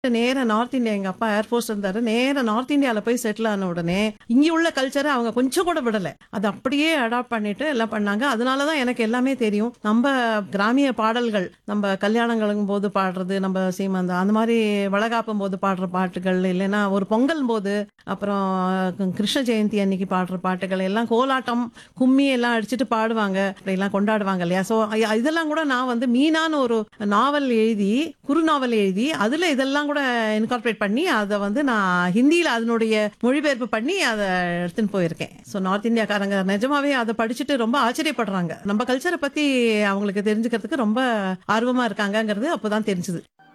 நேரா north India எங்க அப்பா ஏர்ஃபோர்ஸ் இருந்தாரு நேரா நார்த் இந்தியால போய் செட்டில் ஆன உடனே இங்க உள்ள கல்ச்சரை அவங்க கொஞ்சம் கூட விடல அது அப்படியே அடாப்ட் பண்ணிட்டு எல்லாம் பண்ணாங்க அதனாலதான் எனக்கு எல்லாமே தெரியும் நம்ம கிராமிய பாடல்கள் நம்ம கல்யாணங்களும் போது பாடுறது நம்ம சீமந்த அந்த மாதிரி வளகாப்பும் போது பாடுற பாட்டுகள் இல்லைன்னா ஒரு பொங்கல் போது அப்புறம் கிருஷ்ண ஜெயந்தி அன்னைக்கு பாடுற பாட்டுகள் எல்லாம் கோலாட்டம் கும்மி எல்லாம் அடிச்சுட்டு பாடுவாங்க அப்படிலாம் கொண்டாடுவாங்க இல்லையா ஸோ இதெல்லாம் கூட நான் வந்து மீனான்னு ஒரு நாவல் எழுதி குறு நாவல் எழுதி அதுல இதெல்லாம் கூட இன்கார்பரேட் பண்ணி அதை வந்து நான் ஹிந்தியில அதனுடைய மொழிபெயர்ப்பு பண்ணி அதை எடுத்துன்னு போயிருக்கேன் ஸோ நார்த் இந்தியாக்காரங்க நிஜமாவே அதை படிச்சுட்டு ரொம்ப ஆச்சரியப்படுறாங்க நம்ம கல்ச்சரை பத்தி அவங்களுக்கு தெரிஞ்சுக்கிறதுக்கு ரொம்ப ஆர்வமா இருக்காங்கங்கிறது அப்போதான் தெரிஞ்சுது